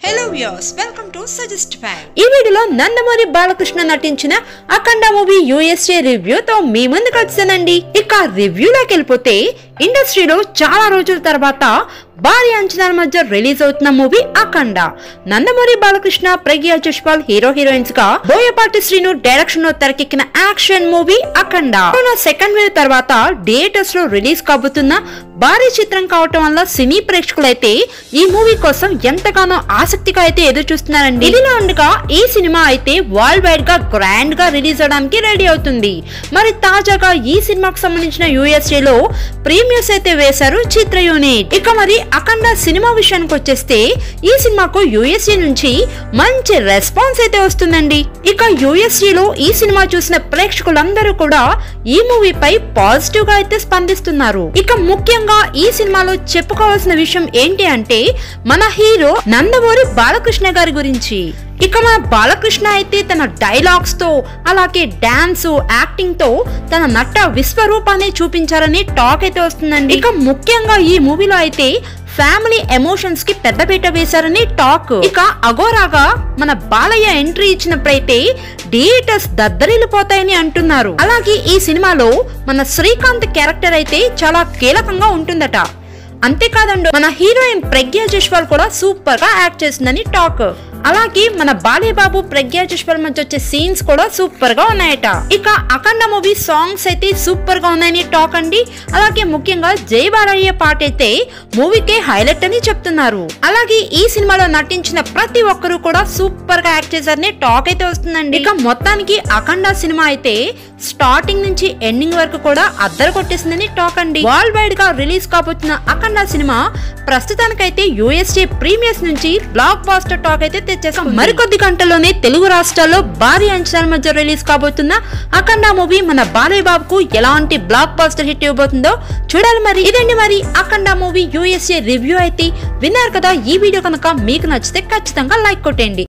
hello views welcome to suggest five ఈ వీడియోలో నందమూరి బాలకృష్ణ నటించిన అఖండ మూవీ యూఎస్ఏ రివ్యూతో మీ ముందుకు వచ్చానండి ఇక రివ్యూలోకి వెళ్ళిపోతే ఇండస్ట్రీలో చాలా రోజుల తర్వాత భారీ అంచనాల మధ్య రిలీజ్ అవుతున్న movie Akhanda Nandamuri Balakrishna Pragya Jaiswal hero heroines గా బోయపాటి శ్రీను డైరెక్షన్ లో తెరకెక్కిన action movie Akhanda corona second wave తర్వాత థియేటర్స్ లో రిలీజ్ కాబోతున్న భారీ చిత్రం కావటం వల్ల సినీ ప్రేక్షకులైతే ఈ మూవీ కోసం ఎంతగానో ఆసక్తిగా అయితే ఎదురు చూస్తున్నారండి ఇదిలా ఉండగా ఈ సినిమా అయితే వరల్డ్ వైడ్ గా గ్రాండ్ గా రిలీజ్ అవడానికి రెడీ అవుతుంది మరి తాజాగా ఈ సినిమాకు సంబంధించిన యూఎస్ఏ లో ప్రీమియర్స్ అయితే వేశారు చిత్ర యూనిట్ ఇక మరి అఖండ సినిమా విషయానికి వచ్చేస్తే ఈ సినిమాకు యూఎస్ఏ నుంచి మంచి రెస్పాన్స్ అయితే వస్తుందండి ఇక యూఎస్ఏ లో ఈ సినిమా చూసిన ప్రేక్షకులందరూ కూడా ఈ మూవీపై పాజిటివ్ గా అయితే స్పందిస్తున్నారు ఇక ముఖ్యంగా ఈ సినిమాలో చెప్పుకోవాల్సిన విషయం ఏంటి అంటే మన హీరో నందమూరి బాలకృష్ణ గారి గురించి ఇక మన బాలకృష్ణ అయితే తన డైలాగ్స్ తో అలాగే డాన్స్ యాక్టింగ్ తో తన నట విశ్వరూపాన్ని చూపించారని టాక్ అయితే వస్తుందండి ఇక ముఖ్యంగా ఈ మూవీలో అయితే ఫ్యామిలీ ఎమోషన్స్ కి పెద్దపీట వేశారని టాక్ ఇక అగోరాగా మన బాలయ్య ఎంట్రీ ఇచ్చినప్పుడైతే థియేటర్స్ దద్దరిల్లిపోతాయని అంటున్నారు అలాగే ఈ సినిమాలో మన శ్రీకాంత్ క్యారెక్టర్ అయితే చాలా కీలకంగా ఉంటుందట అంతేకాదండి మన హీరోయిన్ ప్రజ్ఞా జైస్వాల్ కూడా సూపర్ గా యాక్ట్ చేసిందని టాక్ అలాగే మన బాలేబాబు ప్రజ్ఞా జైస్వాల్ మధ్య వచ్చే సీన్స్ కూడా సూపర్ గా ఉన్నాయట ఇక అఖండ మూవీ సాంగ్స్ అయితే సూపర్ గా ఉన్నాయని టాక్ అండి అలాగే ముఖ్యంగా జై బాలయ్య పాట అయితే మూవీకే హైలైట్ అని చెప్తున్నారు అలాగే ఈ సినిమాలో నటించిన ప్రతి ఒక్కరూ కూడా సూపర్ గా యాక్ట్ చేశారని టాక్ అయితే వస్తుందండి ఇక మొత్తానికి అఖండ సినిమా అయితే స్టార్టింగ్ నుంచి ఎండింగ్ వరకు కూడా అద్దరు కొట్టేసిందని టాక్ అండి వరల్డ్ వైడ్ గా రిలీజ్ కాబోతున్న అఖండ సినిమా ప్రస్తుతానికైతే యూఎస్ఏ ప్రీమియర్స్ నుంచి బ్లాక్ బాస్టర్ టాక్ అయితే తెచ్చేసాం మరికొద్ది గంటల్లోనే తెలుగు రాష్ట్రాల్లో భారీ అంచనాల మధ్య రిలీజ్ కాబోతున్న అఖండ మూవీ మన బాలయ్య బాబుకు ఎలాంటి బ్లాక్ బాస్టర్ హిట్ ఇవ్వబోతుందో చూడాలి మరి ఇదండి మరి అఖండ మూవీ యూఎస్ఏ రివ్యూ అయితే విన్నారు కదా ఈ వీడియో కనుక మీకు నచ్చితే ఖచ్చితంగా లైక్ కొట్టండి